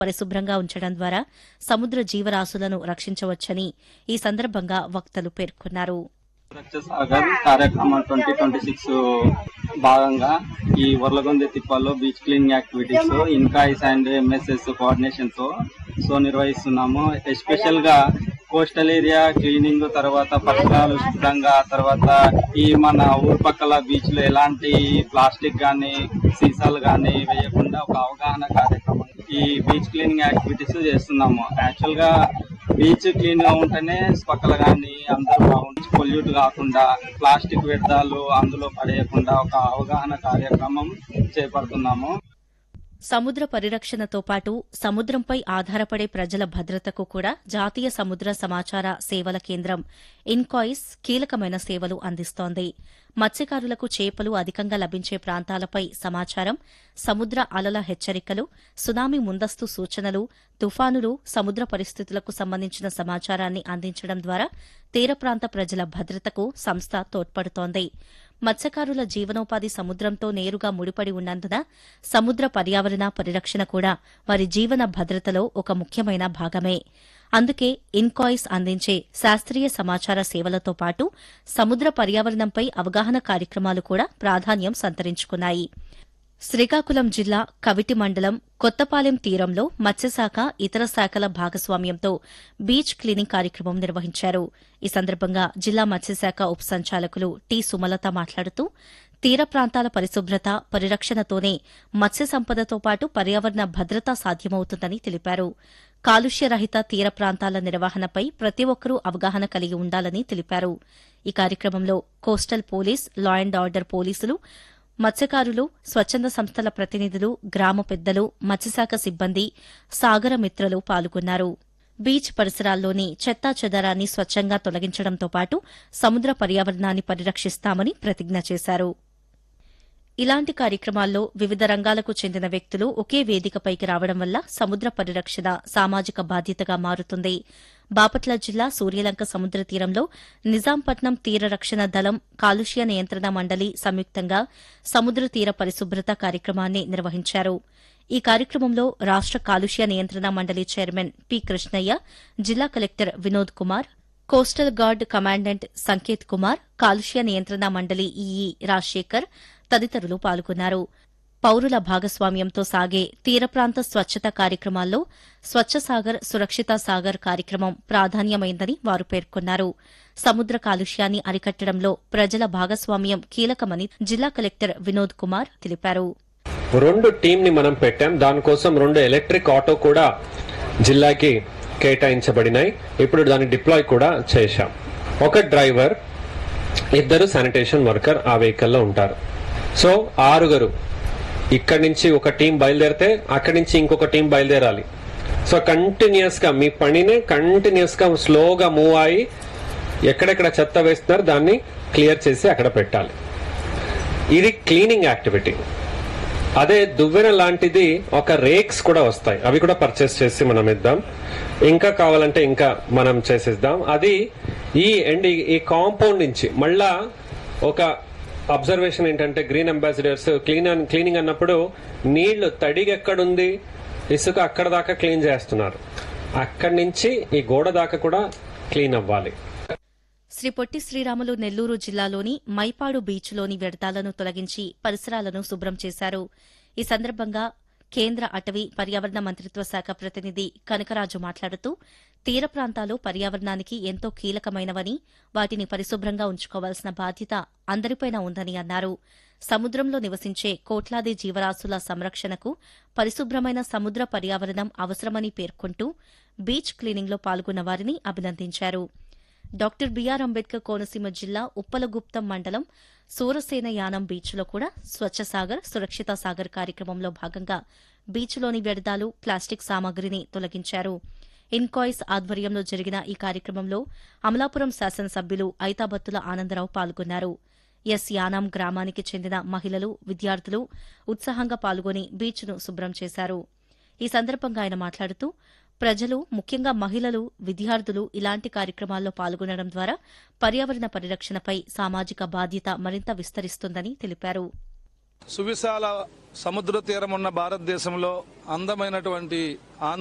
పరిశుభ్రంగా ఉంచడం ద్వారా సముద్ర జీవరాశులను రక్షించవచ్చని ఈ సందర్భంగా వక్తలు పేర్కొన్నారు సురక్ష సాగర్ కార్యక్రమం ట్వంటీ ట్వంటీ సిక్స్ భాగంగా ఈ వర్లగొంది తిప్పల్లో beach cleaning activities INCOIS and MSS coordination తో సో నిర్వహిస్తున్నాము ఎస్పెషల్ గా కోస్టల్ ఏరియా క్లీనింగ్ తర్వాత పరిసరాలు శుభ్రంగా తర్వాత ఈ మన ఊరు పక్కల బీచ్ లో ఎలాంటి ప్లాస్టిక్ గానీ సీసాలు గానీ వేయకుండా ఒక అవగాహన కార్యక్రమం ఈ బీచ్ క్లీనింగ్ యాక్టివిటీస్ చేస్తున్నాము యాక్చువల్ గా బీచ్ క్లీన్ గా ఉంటేనే పక్కల గానీ అందరూ బాగుంటుంది పొల్యూట్ కాకుండా ప్లాస్టిక్ వ్యర్థాలు అందులో పడేయకుండా ఒక అవగాహన కార్యక్రమం చేపడుతున్నాము సముద్ర పరిరక్షణతో పాటు సముద్రంపై ఆధారపడే ప్రజల భద్రతకు కూడా జాతీయ సముద్ర సమాచార సేవల కేంద్రం ఇన్కాయిస్ కీలకమైన సేవలు అందిస్తోంది మత్స్యకారులకు చేపలు అధికంగా లభించే ప్రాంతాలపై సమాచారం సముద్ర అలల హెచ్చరికలు సునామీ ముందస్తు సూచనలు తుఫానులు సముద్ర పరిస్థితులకు సంబంధించిన సమాచారాన్ని అందించడం ద్వారా తీర ప్రాంత ప్రజల భద్రతకు సంస్థ తోడ్పడుతోంది మత్స్యకారుల జీవనోపాధి సముద్రంతో నేరుగా ముడిపడి ఉన్నందున సముద్ర పర్యావరణ పరిరక్షణ కూడా వారి జీవన భద్రతలో ఒక ముఖ్యమైన భాగమే అందుకే ఇన్కాయిస్ అందించే శాస్త్రీయ సమాచార సేవలతో పాటు సముద్ర పర్యావరణంపై అవగాహన కార్యక్రమాలు కూడా ప్రాధాన్యం సంతరించుకున్నాయి శ్రీకాకుళం జిల్లా కవిటి మండలం కొత్తపాలెం తీరంలో మత్స్యశాఖ ఇతర శాఖల భాగస్వామ్యంతో బీచ్ క్లీనింగ్ కార్యక్రమం నిర్వహించారు ఈ సందర్భంగా జిల్లా మత్స్యశాఖ ఉప సంచాలకులు టి సుమలత మాట్లాడుతూ తీర ప్రాంతాల పరిశుభ్రత పరిరక్షణతోనే మత్స్య సంపదతో పాటు పర్యావరణ భద్రత సాధ్యమవుతుందని తెలిపారు కాలుష్య రహిత తీర ప్రాంతాల నిర్వహణపై ప్రతి ఒక్కరూ అవగాహన కలిగి ఉండాలని తెలిపారు ఈ కార్యక్రమంలో coastal police law and order పోలీసులు మత్స్యకారులు స్వచ్ఛంద సంస్థల ప్రతినిధులు గ్రామ పెద్దలు మత్స్యశాఖ సిబ్బంది సాగర మిత్రులు పాల్గొన్నారు బీచ్ పరిసరాల్లోని చెత్తా చెదారాన్ని స్వచ్ఛంగా తొలగించడంతో పాటు సముద్ర పర్యావరణాన్ని పరిరక్షిస్తామని ప్రతిజ్ఞ చేశారు ఇలాంటి కార్యక్రమాల్లో వివిధ రంగాలకు చెందిన వ్యక్తులు ఒకే వేదికపైకి రావడం వల్ల సముద్ర పరిరక్షణ సామాజిక బాధ్యతగా మారుతుంది బాపట్ల జిల్లా సూర్యలంక సముద్ర తీరంలో నిజాంపట్నం తీర రక్షణ దళం కాలుష్య నియంత్రణ మండలి సంయుక్తంగా సముద్ర తీర పరిశుభ్రత కార్యక్రమాన్ని నిర్వహించారు ఈ కార్యక్రమంలో రాష్ట కాలుష్య నియంత్రణ మండలి చైర్మన్ పి కృష్ణయ్య జిల్లా collector Vinod Kumar coastal guard commandant Sanketh Kumar కాలుష్య నియంత్రణ మండలి ఈఈ రాజశేఖర్ తదితరులు పాల్గొన్నారు పౌరుల భాగస్వామ్యంతో సాగే తీర ప్రాంత స్వచ్ఛత కార్యక్రమాల్లో స్వచ్ఛ సాగర్ సురక్షిత సాగర్ కార్యక్రమం ప్రాధాన్యమైందని వారు పేర్కొన్నారు సముద్ర కాలుష్యాన్ని అరికట్టడంలో ప్రజల భాగస్వామ్యం కీలకమని జిల్లా కలెక్టర్ వినోద్ కుమార్ తెలిపారు రెండు టీం ని మనం పెట్టాం దానికోసం రెండు ఎలక్ట్రిక్ ఆటో కూడా జిల్లాకి కేటాయించబడినాయి ఇప్పుడు దాన్ని డిప్లాయ్ కూడా చేశాం ఒక డ్రైవర్ ఇద్దరు శానిటేషన్ వర్కర్ ఆ వెహికల్లో ఉంటారు సో ఆరుగురు ఇక్కడి నుంచి ఒక టీం బయలుదేరితే అక్కడి నుంచి ఇంకొక టీం బయలుదేరాలి సో కంటిన్యూస్ గా మీ పనినే కంటిన్యూస్ గా స్లోగా మూవ్ అయ్యి ఎక్కడెక్కడ చెత్త వేస్తున్నారు దాన్ని క్లియర్ చేసి అక్కడ పెట్టాలి ఇది క్లీనింగ్ యాక్టివిటీ అదే దువ్వెన లాంటిది ఒక రేక్స్ కూడా వస్తాయి అవి కూడా పర్చేస్ చేసి మనం ఇద్దాం ఇంకా కావాలంటే ఇంకా మనం చేసేద్దాం అది ఈ ఎండ్ ఈ కాంపౌండ్ నుంచి మళ్ళా ఒక అబ్జర్వేషన్ ఏంటంటే గ్రీన్ అంబాసిడర్స్ క్లీన్ క్లీనింగ్ అన్నప్పుడు నీళ్లు తడిగా ఎక్కడుంది ఇసుక అక్కడ దాకా క్లీన్ చేస్తున్నారు అక్కడి నుంచి ఈ గోడ దాకా కూడా క్లీన్ అవ్వాలి శ్రీ పొట్టి శ్రీరాములు నెల్లూరు జిల్లాలోని మైపాడు బీచ్లోని వ్యర్థాలను తొలగించి పరిసరాలను శుభ్రం చేశారు ఈ సందర్భంగా కేంద్ర అటవీ పర్యావరణ మంత్రిత్వ శాఖ ప్రతినిధి కనకరాజు మాట్లాడుతూ తీర ప్రాంతాలు పర్యావరణానికి ఎంతో కీలకమైనవని వాటిని పరిశుభ్రంగా ఉంచుకోవాల్సిన బాధ్యత అందరిపైన ఉందని అన్నారు సముద్రంలో నివసించే కోట్లాది జీవరాశుల సంరక్షణకు పరిశుభ్రమైన సముద్ర పర్యావరణం అవసరమని పేర్కొంటూ బీచ్ క్లీనింగ్లో పాల్గొన్న వారిని అభినందించారు డాక్టర్ బీఆర్ అంబేద్కర్ కోనసీమ జిల్లా ఉప్పలగుప్తం మండలం సూరసేన యానం బీచ్లో కూడా స్వచ్ఛ సాగర్ సురక్షిత సాగర్ కార్యక్రమంలో భాగంగా బీచ్లోని వ్యర్థాలు ప్లాస్టిక్ సామాగ్రిని తొలగించారు ఇన్కాయిస్ ఆధ్వర్యంలో జరిగిన ఈ కార్యక్రమంలో అమలాపురం శాసనసభ్యులు ఐతాబత్తుల ఆనందరావు పాల్గొన్నారు ఎస్ యానాం గ్రామానికి చెందిన మహిళలు విద్యార్థులు ఉత్సాహంగా పాల్గొని బీచ్ను శుభ్రం చేశారు ఈ సందర్భంగా ఆయన మాట్లాడుతూ ప్రజలు ముఖ్యంగా మహిళలు విద్యార్థులు ఇలాంటి కార్యక్రమాల్లో పాల్గొనడం ద్వారా పర్యావరణ పరిరక్షణపై సామాజిక బాధ్యత మరింత విస్తరిస్తుందని తెలిపారు సువిశాల సముద్ర తీరం ఉన్న భారతదేశంలో అందమైనటువంటి